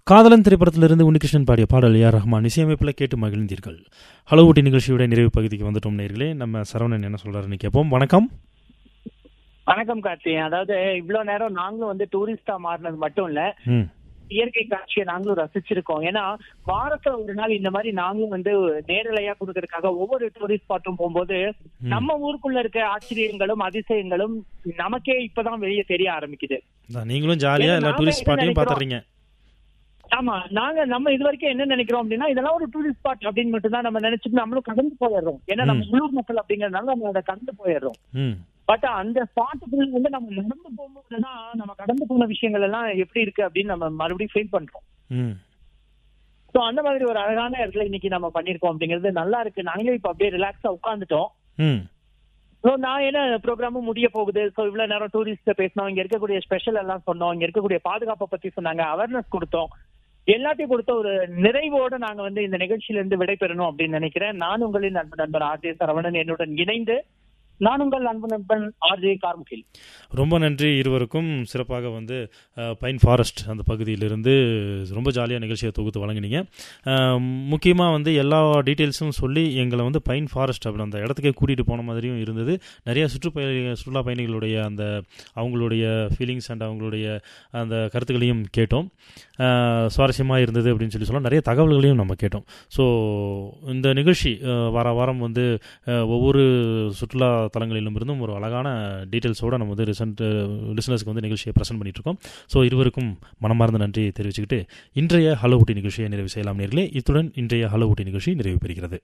காதலன் திரைப்படத்திலிருந்து உன்னிகிருஷ்ணன் பாடிய பாடல் ஏஆர் ரஹ்மான் இசையமைப்பில் கேட்டு மகிழ்ந்தீர்கள் ஹலோ ஊட்டி நிகழ்ச்சியோட நிறைவு பகுதிக்கு வந்துட்டோம் நேர்களே நம்ம சரவணன் என்ன சொல்றாருன்னு கேட்போம் வணக்கம் வணக்கம் கார்த்தி அதாவது இவ்வளவு நேரம் நாங்களும் வந்து டூரிஸ்டா மாறினது மட்டும் இல்ல ம் இயற்கை காட்சியை நாங்களும் ரசிச்சிருக்கோம் ஏன்னா வாரத்துல ஒரு நாள் இந்த மாதிரி நாங்களும் வந்து நேரலையா கொடுக்கறதுக்காக ஒவ்வொரு டூரிஸ்ட் ஸ்பாட்டும் போகும்போது நம்ம ஊருக்குள்ள இருக்க ஆச்சரியங்களும் அதிசயங்களும் நமக்கே இப்பதான் வெளியே தெரிய ஆரம்பிக்குது அதான் நீங்களும் ஜாலியாக ஏன்னா எல்லா நாம டூரிஸ்ட் என்ன ஸ்பாட்டையும் நினைக்கிறோம்? பார்த்துறீங்க ஆமா நாங்க நம்ம இது வரைக்கும் என்ன நினைக்கிறோம் அப்படின்னா இதெல்லாம் ஒரு டூரிஸ்ட் ஸ்பாட் அப்படின்னு மட்டும் தான் நம்ம நினைச்சிட்டு நம்மளும் கடந்து போயிடுறோம் ஏன்னா நம்ம உள்ளூர் மக்கள் அப்படிங்கறதுனால நம்ம அதை கடந்து போயிடுறோம் ம் பட் அந்த ஸ்பாட்டுக்குள்ள வந்து நம்ம நடந்து போகும்போதுதான் நம்ம கடந்து போன விஷயங்கள் எல்லாம் எப்படி இருக்கு அப்படின்னு நம்ம மறுபடியும் ஃபீல் பண்றோம் ம் சோ அந்த மாதிரி ஒரு அழகான இடத்துல இன்னைக்கு நம்ம பண்ணிருக்கோம் அப்படிங்கிறது நல்லா இருக்கு நாங்களே இப்ப அப்படியே ரிலாக்ஸா உட்காந்துட்டோம் ம் சோ நான் என்ன ப்ரோக்ராமும் முடிய போகுது சோ இவ்வளவு நேரம் டூரிஸ்ட் பேசினோம் இங்க இருக்கக்கூடிய ஸ்பெஷல் எல்லாம் சொன்னோம் இங்க இருக்கக்கூடிய பாதுகாப்பை பத்தி சொன்னாங்க அவேர்னஸ் கொடுத்தோம் எல்லாத்தையும் கொடுத்த ஒரு நிறைவோட நாங்க வந்து இந்த நிகழ்ச்சியில இருந்து விடைபெறணும் அப்படின்னு நினைக்கிறேன் நான் உங்களின் அன்பு நண்பர் ஆர்ஜே சரவணன் என்னுடன் இணைந்து நான் உங்கள் அன்பு நண்பன் ஆர்ஜே கார்முகில் ரொம்ப நன்றி இருவருக்கும் சிறப்பாக வந்து அஹ், பைன் ஃபாரஸ்ட் அந்த பகுதியிலிருந்து ரொம்ப ஜாலியாக நிகழ்ச்சியை தொகுத்து வழங்கினீங்க முக்கியமாக வந்து எல்லா டீட்டெயில்ஸும் சொல்லி எங்களை வந்து பைன் ஃபாரஸ்ட் அப்படி அந்த இடத்துக்கே கூட்டிகிட்டு போன மாதிரியும் இருந்தது நிறைய சுற்றுப்பய சுற்றுலா பயணிகளுடைய அந்த அவங்களுடைய ஃபீலிங்ஸ் அண்ட் அவங்களுடைய அந்த கருத்துக்களையும் கேட்டோம் சுவாரஸ்யமாக இருந்தது அப்படின்னு சொல்லி சொல்லலாம் நிறைய தகவல்களையும் நம்ம கேட்டோம் ஸோ இந்த நிகழ்ச்சி அஹ், வார வாரம் வந்து அஹ், ஒவ்வொரு சுற்றுலா தலங்களிலும் இருந்தும் ஒரு அழகான டீட்டெயில்ஸோடு நம்ம வந்து ரிசன்ட் லிசனர்ஸ்க்கு வந்து நிகழ்ச்சியை ப்ரெசென்ட் பண்ணிட்டு இருக்கோம் ஸோ இருவருக்கும் மனமார்ந்த நன்றியை தெரிவிச்சுக்கிட்டு இன்றைய ஹலோ ஊட்டி நிகழ்ச்சியை நிறைவு செய்யலாம் நேர்களே இத்துடன் இன்றைய ஹலோ ஊட்டி நிகழ்ச்சி நிறைவு பெறுகிறது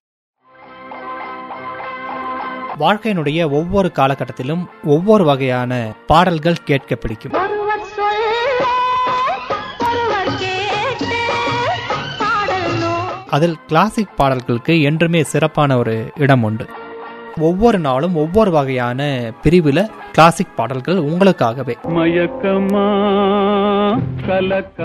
வாழ்க்கையினுடைய ஒவ்வொரு காலகட்டத்திலும் ஒவ்வொரு வகையான பாடல்கள் கேட்க பிடிக்கும் ஒருவர் சொல்ல ஒருவர் கேட்டு பாடணும் அதில் கிளாசிக் பாடல்களுக்கு என்றுமே சிறப்பான ஒரு இடம் உண்டு ஒவ்வொரு நாளும் ஒவ்வொரு வகையான பிரிவில் கிளாசிக் பாடல்கள் உங்களுக்காகவே மயக்கமா கலக்க